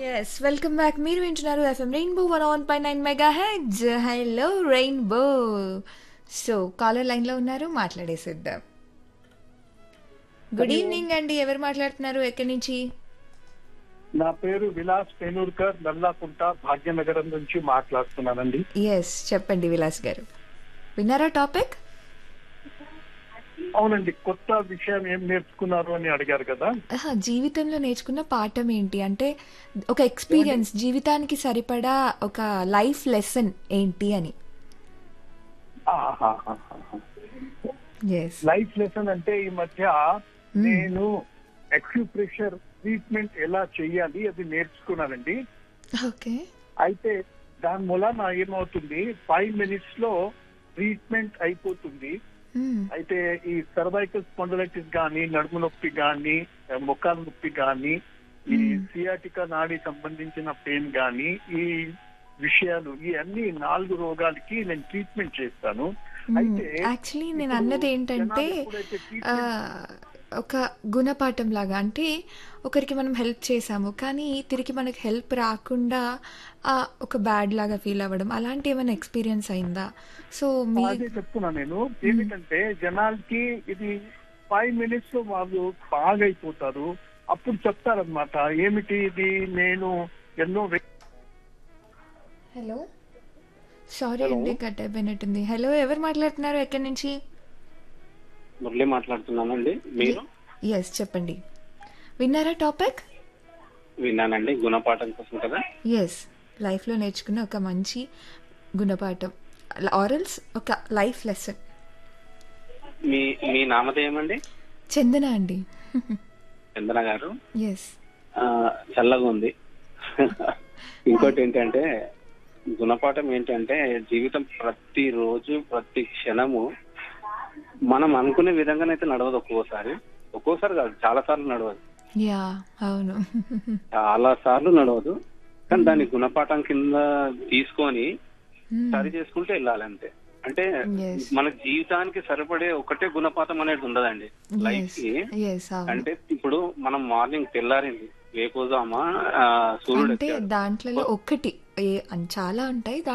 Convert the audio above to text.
Yes welcome back మీరు వింటున్నారు FM rainbow one one పై నైన్ మెగా హెడ్జ్ హలో రెయిన్బో సో కాలర్ లైన్లో ఉన్నారు మాట్లాడేసిద్దాం గుడ్ ఈవినింగ్ అండి ఎవరు మాట్లాడుతున్నారు ఎక్కడి నుంచి నా పేరు విలాస్ పేనూర్కర్ నల్లాకుంట భాగ్యనగరం నుంచి మాట్లాడుతున్నానండి ఎస్ చెప్పండి విలాస్ గారు విన్నారా టాపిక్ అవునండి కొత్త విషయం ఏం నేర్చుకున్నారు అని అడిగారు కదా ఆహా, జీవితంలో నేర్చుకున్న పాఠం ఏంటి అంటే ఒక ఎక్స్పీరియన్స్ జీవితానికి సరిపడా ఒక లైఫ్ లెసన్ ఏంటి అని ఎస్ లైఫ్ లెసన్ అంటే ఈ మధ్య నేను ఎక్స్ప్రెషర్ ట్రీట్మెంట్ ఎలా చెయ్యాలి అది నేర్చుకున్నానండి ఓకే అయితే దాని మూలన ఏమవుతుంది ఫైవ్ మినిట్స్ లో ట్రీట్మెంట్ అయిపోతుంది అయితే ఈ సర్వైకల్ స్పాండలైటిస్ గాని నడుము నొప్పి గాని ముఖాల నొప్పి గాని ఈ సియాటికా నాడి సంబంధించిన పెయిన్ గాని ఈ విషయాలు ఈ అన్ని నాలుగు రోగాలకి నేను ట్రీట్మెంట్ చేస్తాను అయితే యాక్చువల్లీ నేను ఇప్పుడు అన్నది ఏంటంటే జనాలు ఎప్పుడైతే ఆ, treatment- ఒక గుణపాఠం లాగా అంటే ఒకరికి మనం హెల్ప్ చేసాము కానీ తిరిగి మనకి హెల్ప్ రాకుండా ఆ, ఒక బ్యాడ్ లాగా ఫీల్ అవ్వడం అలాంటి ఏమైనా ఎక్స్పీరియన్స్ అయిందా సో మీ అదే చెప్తున్నా నేను ఏమిటంటే జనాలకి ఇది ఫైవ్ మినిట్స్ లో వాళ్ళు బాగైపోతారు అప్పుడు చెప్తారనమాట ఏమిటి ఇది నేను ఎన్నో వ్యక్తి హలో సారీ అండి కట్ అయిపోయినట్టుంది హలో ఎవరు మాట్లాడుతున్నారు ఎక్కడి నుంచి మురళి మాట్లాడుతున్నానండి మీరు ఎస్ చెప్పండి విన్నారా టాపిక్ విన్నానండి గుణపాఠం కోసం కదా ఎస్ లైఫ్లో నేర్చుకున్న ఒక మంచి గుణపాఠం ఆరల్స్ ఒక లైఫ్ లెసన్ మీ మీ నామధేయం అండి చందన అండి చందన గారు ఎస్ ఆ, చల్లగా ఉంది ఇంకోటి ఏంటంటే గుణపాఠం ఏంటంటే జీవితం ప్రతి రోజు ప్రతి క్షణము మనం అనుకునే విధంగానైతే నడవదు ఒక్కోసారి ఒక్కోసారి కాదు చాలా సార్లు నడవదు యా అవును చాలా సార్లు నడవదు కానీ దాన్ని గుణపాఠం కింద తీసుకొని సరి చేసుకుంటూ వెళ్ళాలి అంతే అంటే Yes. మన జీవితానికి సరిపడే ఒకటే గుణపాఠం అనేది ఉండదండి లైఫ్ ఎస్ కి ఎస్ అవును అంటే ఇప్పుడు మనం మార్నింగ్ తెల్లారింది వేపోజామా ఆ, సూర్యుడు అంటే వచ్చాడు దాంట్లో ఒక్కటి ఏ- చాలా ఉంటాయి